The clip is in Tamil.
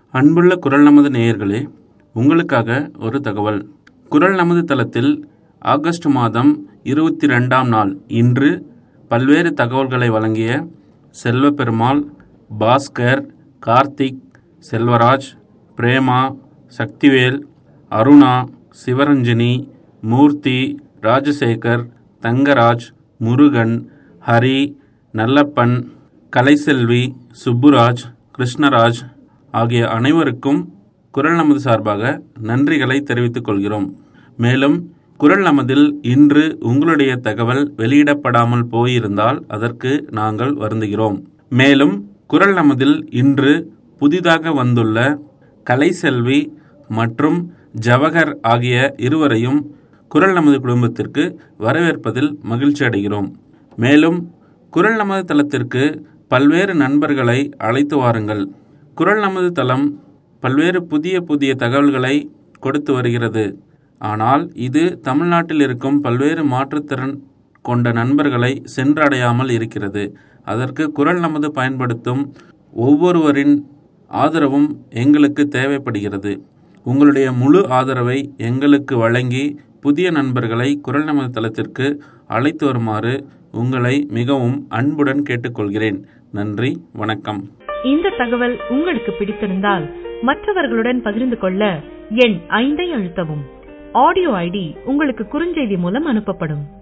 அன்புள்ள குரல் நமது நேயர்களே உங்களுக்காக ஒரு தகவல் குரல் நமது தளத்தில் ஆகஸ்ட் மாதம் இருபத்தி ரெண்டாம் நாள் இன்று பல்வேறு தகவல்களை வழங்கிய செல்வபெருமாள் பாஸ்கர் கார்த்திக் செல்வராஜ் பிரேமா சக்திவேல் அருணா சிவரஞ்சனி மூர்த்தி ராஜசேகர் தங்கராஜ் முருகன் ஹரி நல்லப்பன் கலைசெல்வி சுப்புராஜ் கிருஷ்ணராஜ் ஆகிய அனைவருக்கும் குரல் நமது சார்பாக நன்றிகளை தெரிவித்துக் கொள்கிறோம் மேலும் குரல் நமதில் இன்று உங்களுடைய தகவல் வெளியிடப்படாமல் போயிருந்தால் அதற்கு நாங்கள் வருந்துகிறோம் மேலும் குரல் நமதில் இன்று புதிதாக வந்துள்ள கலைசெல்வி மற்றும் ஜவஹர் ஆகிய இருவரையும் குரல் நமது குடும்பத்திற்கு வரவேற்பதில் மகிழ்ச்சி அடைகிறோம் மேலும் குரல் நமது தளத்திற்கு பல்வேறு நண்பர்களை அழைத்து வாருங்கள் குரல் நமது தளம் பல்வேறு புதிய புதிய தகவல்களை கொடுத்து வருகிறது ஆனால் இது தமிழ்நாட்டில் இருக்கும் பல்வேறு மாற்றுத்திறன் கொண்ட நண்பர்களை சென்றடையாமல் இருக்கிறது அதற்கு குரல் நமது பயன்படுத்தும் ஒவ்வொருவரின் ஆதரவும் எங்களுக்கு தேவைப்படுகிறது உங்களுடைய முழு ஆதரவை எங்களுக்கு வழங்கி புதிய நண்பர்களை குரல் நமது தளத்திற்கு அழைத்து வருமாறு உங்களை மிகவும் அன்புடன் கேட்டுக்கொள்கிறேன் நன்றி வணக்கம் இந்த தகவல் உங்களுக்கு பிடித்திருந்தால் மற்றவர்களுடன் பகிர்ந்து கொள்ள எண் ஐந்தை அழுத்தவும் ஆடியோ ஐடி உங்களுக்கு குறுஞ்செய்தி மூலம் அனுப்பப்படும்